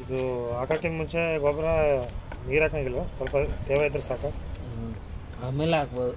ಇದು ಹಾಕೋಕ್ಕಿಂತ ಮುಂಚೆ ಗೊಬ್ಬರ ನೀರು ಹಾಕಂಗಿಲ್ವ ಸ್ವಲ್ಪ ತೇವ ಇದ್ರೆ ಸಾಕು ಹ್ಮ್. ಆಮೇಲೆ ಹಾಕ್ಬೋದು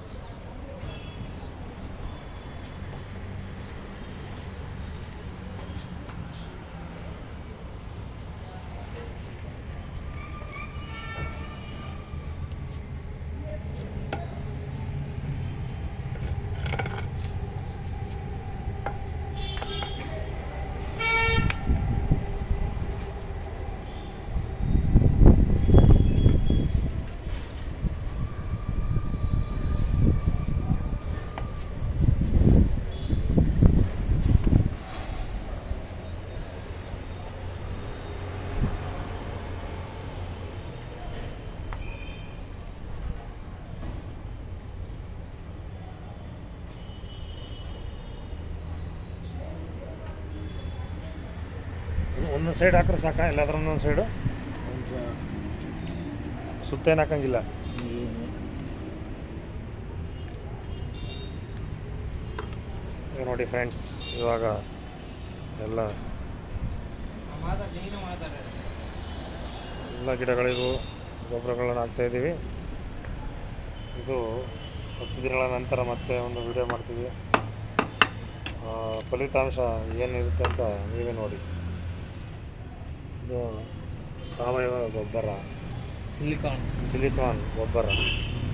ಒಂದೊಂದು ಸೈಡ್ ಹಾಕ್ರೆ ಸಾಕ ಎಲ್ಲಾದ್ರೂ ಒಂದೊಂದು ಸೈಡು ಸುತ್ತೇನು ಹಾಕಂಗಿಲ್ಲ ಏನು ಈಗ ನೋಡಿ ಫ್ರೆಂಡ್ಸ್ ಇವಾಗ ಎಲ್ಲ ಎಲ್ಲ ಗಿಡಗಳಿಗೂ ಗೊಬ್ಬರಗಳನ್ನು ಹಾಕ್ತಾ ಇದ್ದೀವಿ ಇದು ಹತ್ತು ದಿನಗಳ ನಂತರ ಮತ್ತೆ ಒಂದು ವಿಡಿಯೋ ಮಾಡ್ತೀವಿ ಆ, ಫಲಿತಾಂಶ ಏನಿರುತ್ತೆ ಅಂತ ನೀವೇ ನೋಡಿ ಇದು ಸಾವಯವ ಗೊಬ್ಬರ ಸಿಲಿಕಾನ್ ಸಿಲಿಕಾನ್ ಗೊಬ್ಬರ